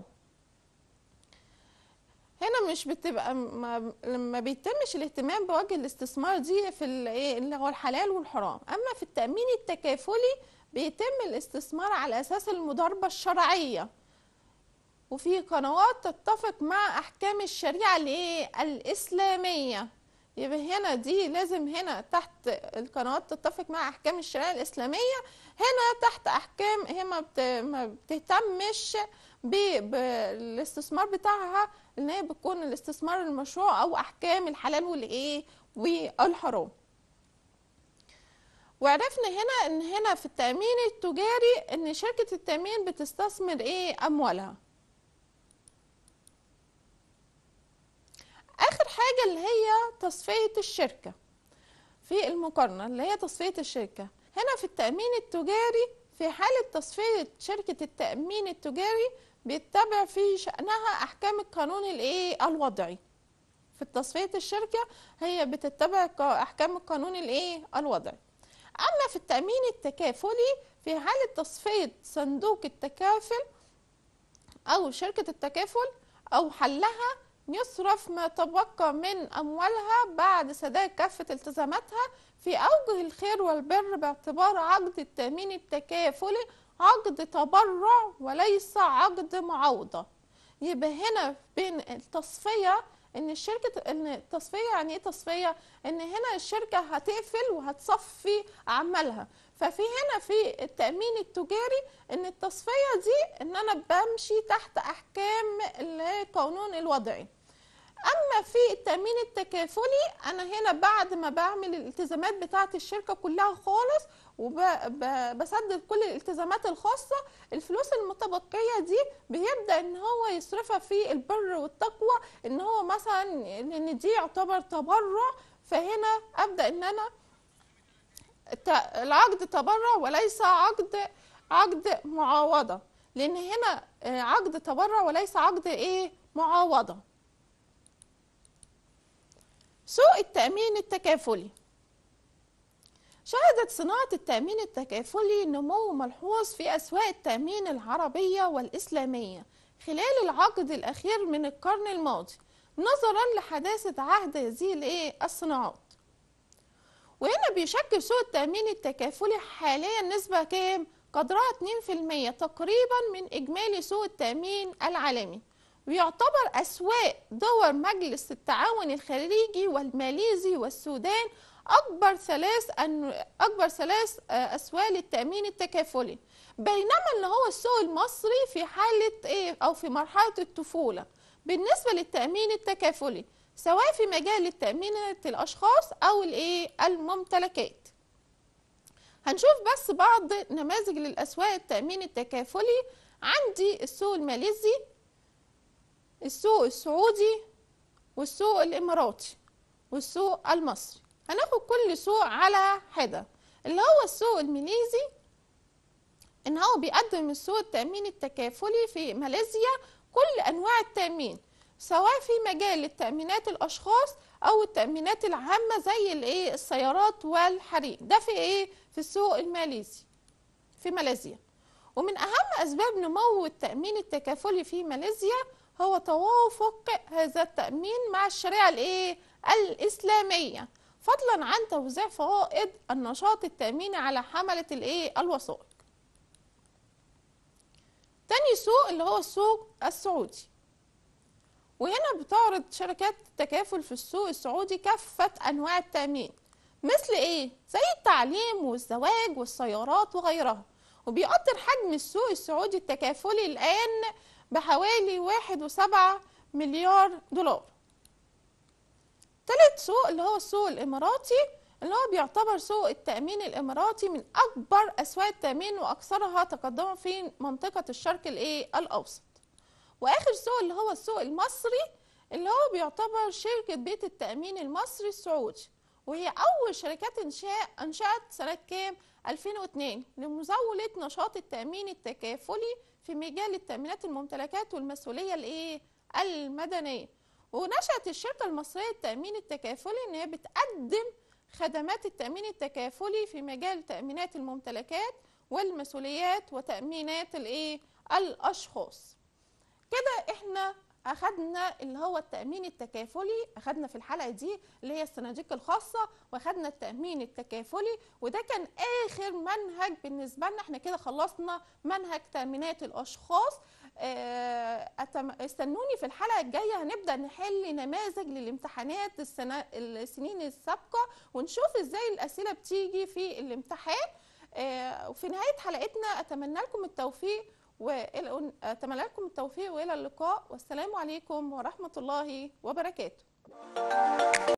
هنا مش بتبقى ما, ما بيتمش الاهتمام بوجه الاستثمار دي في اللي هو الحلال والحرام اما في التامين التكافلي بيتم الاستثمار على اساس المضاربه الشرعيه وفي قنوات تتفق مع احكام الشريعه الايه الاسلاميه يبقى هنا دي لازم هنا تحت القنوات تتفق مع احكام الشريعه الاسلاميه هنا تحت احكام هي ما, بت... ما بتهتمش بالاستثمار بتاعها ان هي بتكون الاستثمار المشروع او احكام الحلال والايه والحرام وعرفنا هنا ان هنا في التأمين التجاري ان شركة التأمين بتستثمر ايه اموالها اخر حاجة اللي هي تصفية الشركة في المقارنة اللي هي تصفية الشركة هنا في التأمين التجاري في حالة تصفية شركة التأمين التجاري بيتبع في شأنها أحكام القانون الإيه الوضعي في تصفية الشركة هي بتتبع أحكام القانون الإيه الوضعي أما في التأمين التكافلي في حالة تصفية صندوق التكافل أو شركة التكافل أو حلها يصرف ما تبقى من أموالها بعد سداد كافة التزاماتها في أوجه الخير والبر باعتبار عقد التأمين التكافلي عقد تبرع وليس عقد معاوضة يبقى هنا بين التصفية ان الشركة ان التصفية يعني ايه تصفية ان هنا الشركة هتقفل وهتصفي اعمالها ففي هنا في التأمين التجاري ان التصفية دي ان انا بمشي تحت احكام القانون الوضعي اما في التامين التكافلي انا هنا بعد ما بعمل الالتزامات بتاعه الشركه كلها خالص وبسدد كل الالتزامات الخاصه الفلوس المتبقيه دي بيبدا ان هو يصرفها في البر والتقوى ان هو مثلا ان دي يعتبر تبرع فهنا ابدا ان انا العقد تبرع وليس عقد عقد معاوضه لان هنا عقد تبرع وليس عقد ايه معاوضه سوق التأمين التكافلي شهدت صناعة التأمين التكافلي نمو ملحوظ في أسواق التأمين العربية والإسلامية خلال العقد الأخير من القرن الماضي نظرا لحداثة عهد هذه الصناعات وهنا بيشكل سوق التأمين التكافلي حاليا نسبة كام؟ قدرها 2% تقريبا من إجمالي سوق التأمين العالمي ويعتبر أسواق دول مجلس التعاون الخليجي والماليزي والسودان أكبر ثلاث أن أكبر ثلاث أسواق للتأمين التكافلي بينما اللي هو السوق المصري في حالة إيه أو في مرحلة الطفولة بالنسبة للتأمين التكافلي سواء في مجال التأمين الأشخاص أو الإيه الممتلكات هنشوف بس بعض نماذج للأسواق التأمين التكافلي عندي السوق الماليزي السوق السعودي والسوق الاماراتي والسوق المصري هناخد كل سوق على حده اللي هو السوق الماليزي ان هو بيقدم السوق التامين التكافلي في ماليزيا كل انواع التامين سواء في مجال التامينات الاشخاص او التامينات العامه زي الايه السيارات والحريق ده في ايه في السوق الماليزي في ماليزيا ومن اهم اسباب نمو التامين التكافلي في ماليزيا هو توافق هذا التأمين مع الشريعة الإيه؟ الإسلامية فضلا عن توزيع فوائد النشاط التأميني على حملة الإيه؟ الوثائق. تاني سوق اللي هو السوق السعودي. وهنا بتعرض شركات التكافل في السوق السعودي كافة أنواع التأمين مثل إيه؟ زي التعليم والزواج والسيارات وغيرها. وبيقدر حجم السوق السعودي التكافلي الآن بحوالي واحد وسبعة مليار دولار تالت سوق اللي هو السوق الإماراتي اللي هو بيعتبر سوق التأمين الإماراتي من أكبر أسواق التأمين وأكثرها تقدما في منطقة الشرق الإيه الأوسط وآخر سوق اللي هو السوق المصري اللي هو بيعتبر شركة بيت التأمين المصري السعودي وهي أول شركات إنشاء أنشأت سنة كام؟ 2002 لمزاولة نشاط التأمين التكافلي في مجال التأمينات الممتلكات والمسؤولية الإيه؟ المدنية ونشأت الشركة المصرية للتأمين التكافلي إن هي بتقدم خدمات التأمين التكافلي في مجال تأمينات الممتلكات والمسؤوليات وتأمينات الإيه؟ الأشخاص كده إحنا اخدنا اللي هو التامين التكافلي اخدنا في الحلقه دي اللي هي الصناديق الخاصه واخدنا التامين التكافلي وده كان اخر منهج بالنسبه لنا احنا كده خلصنا منهج تامينات الاشخاص استنوني في الحلقه الجايه هنبدا نحل نماذج للامتحانات السنة السنين السابقه ونشوف ازاي الاسئله بتيجي في الامتحان وفي نهايه حلقتنا اتمنى لكم التوفيق وأتمنى لكم التوفيق وإلى اللقاء والسلام عليكم ورحمة الله وبركاته